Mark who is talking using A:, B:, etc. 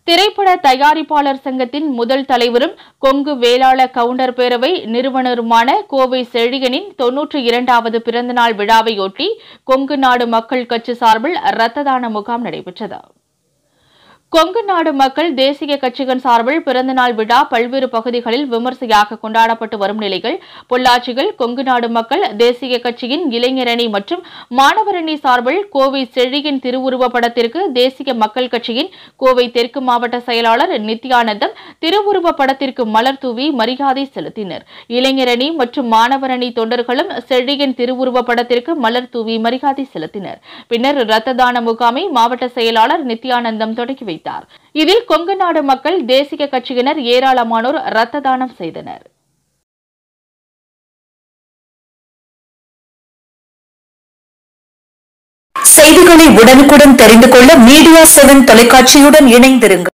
A: திரைப்பட தயாரிப்பாளர் சங்கத்தின் முதல் தலைவரும் கொங்கு வேளாள கவுண்டர் பேரவை நிறுவனருமான கோவை செழியனின் தொன்னூற்றி இரண்டாவது பிறந்தநாள் விழாவையொட்டி கொங்கு நாடு மக்கள் கட்சி சார்பில் இரத்த தான முகாம் நடைபெற்றது கொங்கு நாடு மக்கள் தேசிய கட்சிகள் சார்பில் பிறந்தநாள் விழா பல்வேறு பகுதிகளில் விமர்சையாக கொண்டாடப்பட்டு வரும் நிலையில் பொள்ளாச்சியில் கொங்கு நாடு மக்கள் தேசிய கட்சியின் இளைஞரணி மற்றும் மாணவரணி சார்பில் கோவை செழியின் திருவுருவப் படத்திற்கு தேசிய மக்கள் கட்சியின் கோவை தெற்கு மாவட்ட செயலாளர் நித்யானந்தம் திருவுருவப் படத்திற்கு மலர் தூவி மரியாதை செலுத்தினர் இளைஞரணி மற்றும் மாணவரணி தொண்டர்களும் செழியின் திருவுருவப் படத்திற்கு மலர் தூவி மரியாதை செலுத்தினர் பின்னர் இரத்த தான முகாமை மாவட்ட செயலாளர் நித்யானந்தம் தொடங்கி வைத்தார் இதில் கொங்கு நாடு மக்கள் தேசிய கட்சியினர் ஏராளமானோர் இரத்த தானம் செய்தனர்
B: செய்திகளை உடனுக்குடன் தெரிந்து கொள்ள மீடியா செவன் தொலைக்காட்சியுடன் இணைந்திருங்கள்